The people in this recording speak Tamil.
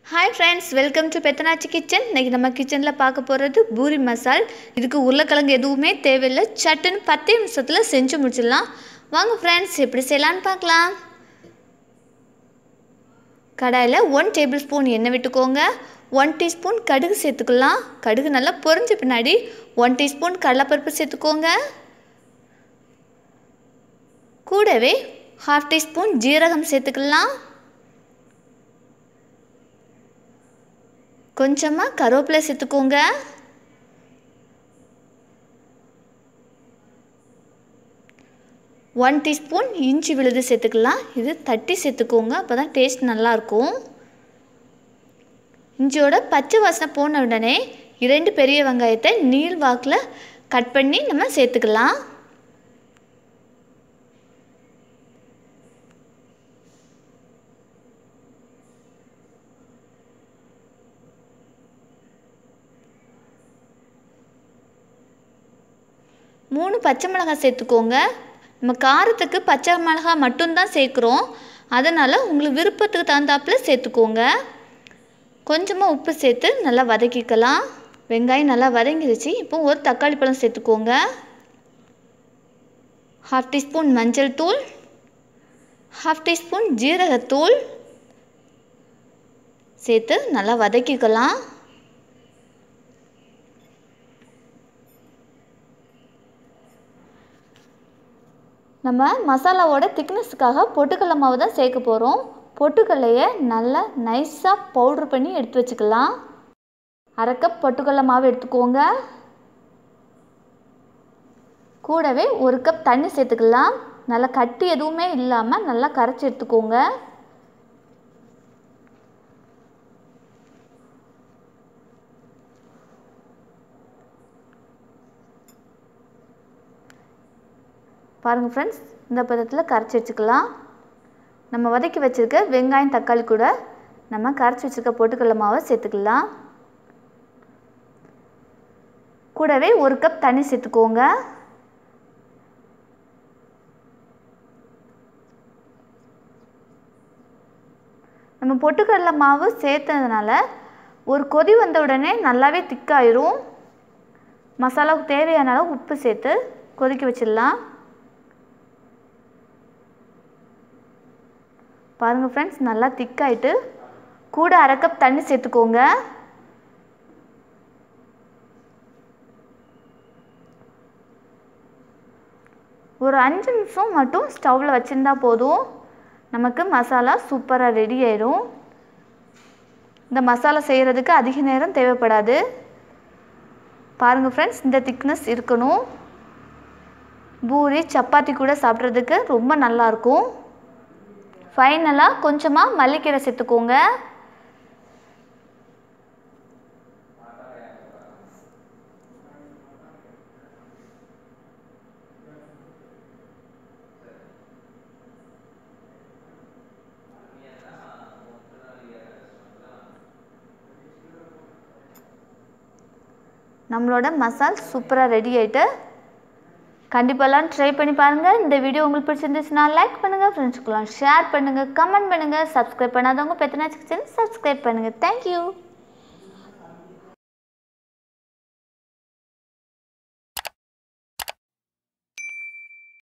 hi friends welcome to Pethanachi kitchen இன்றைக்கி நம்ம கிச்சனில் பார்க்க போகிறது பூரி மசால் இதுக்கு உருளைக்கிழங்கு எதுவுமே தேவையில்லை சட்டுன்னு பத்தே நிமிஷத்தில் செஞ்சு முடிச்சிடலாம் வாங்க ஃப்ரெண்ட்ஸ் எப்படி செய்யலான்னு பார்க்கலாம் கடாயில் ஒன் டேபிள் ஸ்பூன் எண்ணெய் விட்டுக்கோங்க ஒன் டீஸ்பூன் கடுகு சேர்த்துக்கலாம் கடுகு நல்லா பொரிஞ்ச பின்னாடி ஒன் டீஸ்பூன் கடலைப்பருப்பு சேர்த்துக்கோங்க கூடவே ஹாஃப் டீஸ்பூன் ஜீரகம் சேர்த்துக்கலாம் கொஞ்சமாக கருவேப்பிலை சேர்த்துக்கோங்க ஒன் டீஸ்பூன் இஞ்சி விழுது சேர்த்துக்கலாம் இது தட்டி சேர்த்துக்கோங்க அப்போ தான் டேஸ்ட் நல்லாயிருக்கும் இஞ்சியோட பச்சை வாசனை போன உடனே இரண்டு பெரிய வெங்காயத்தை நீள் வாக்கில் கட் பண்ணி நம்ம சேர்த்துக்கலாம் மூணு பச்சை மிளகாய் சேர்த்துக்கோங்க நம்ம காரத்துக்கு பச்சை மிளகாய் மட்டும்தான் சேர்க்குறோம் அதனால் உங்களுக்கு விருப்பத்துக்கு தகுந்தாப்பில் சேர்த்துக்கோங்க கொஞ்சமாக உப்பு சேர்த்து நல்லா வதக்கிக்கலாம் வெங்காயம் நல்லா வதங்கிடுச்சு இப்போ ஒரு தக்காளி பழம் சேர்த்துக்கோங்க ஹாஃப் டீஸ்பூன் மஞ்சள் தூள் ஹாஃப் டீஸ்பூன் ஜீரகத்தூள் சேர்த்து நல்லா வதக்கிக்கலாம் நம்ம மசாலாவோட திக்னஸுக்காக பொட்டுக்கடலை மாவு தான் சேர்க்க போகிறோம் பொட்டுக்கடலையை நல்லா நைஸாக பவுட்ரு பண்ணி எடுத்து வச்சுக்கலாம் அரை கப் பொட்டுக்கடலை மாவு எடுத்துக்கோங்க கூடவே ஒரு கப் தண்ணி சேர்த்துக்கலாம் நல்லா கட்டி எதுவுமே இல்லாமல் நல்லா கரைச்சி எடுத்துக்கோங்க பாருங்கள் ஃப்ரெண்ட்ஸ் இந்த பதத்தில் கரைச்சி வச்சுக்கலாம் நம்ம வதக்கி வச்சுருக்க வெங்காயம் தக்காளி கூட நம்ம கரைச்சி வச்சுருக்க பொட்டுக்கடலை மாவை சேர்த்துக்கலாம் கூடவே ஒரு கப் தண்ணி சேர்த்துக்கோங்க நம்ம பொட்டுக்கடலை மாவு சேர்த்ததுனால ஒரு கொதி வந்த உடனே நல்லாவே திக்காயிரும் மசாலாவுக்கு தேவையான அளவு உப்பு சேர்த்து கொதிக்க வச்சிடலாம் பாருங்கள் ஃப்ரெண்ட்ஸ் நல்லா திக்காயிட்டு கூட அரை கப் தண்ணி சேர்த்துக்கோங்க ஒரு அஞ்சு நிமிஷம் மட்டும் ஸ்டவ்வில் வச்சுருந்தா போதும் நமக்கு மசாலா சூப்பராக ரெடி ஆயிடும் இந்த மசாலா செய்கிறதுக்கு அதிக நேரம் தேவைப்படாது பாருங்கள் ஃப்ரெண்ட்ஸ் இந்த திக்னஸ் இருக்கணும் பூரி சப்பாத்தி கூட சாப்பிட்றதுக்கு ரொம்ப நல்லாயிருக்கும் ஃபைனலாக கொஞ்சமாக மல்லிக்கீரை சேர்த்துக்கோங்க நம்மளோட மசால் சூப்பராக ரெடி ஆகிட்டு கண்டிப்பாலாம் ட்ரை பண்ணி பாருங்கள் இந்த வீடியோ உங்களுக்கு பிடிச்சிருந்துச்சுன்னா லைக் பண்ணுங்கள் ஃப்ரெண்ட்ஸ்க்குலாம் ஷேர் பண்ணுங்கள் கமெண்ட் பண்ணுங்கள் சப்ஸ்கிரைப் பண்ணாதவங்க பெத்தனாச்சு கிச்சன் சப்ஸ்கிரைப் பண்ணுங்கள் தேங்க்யூ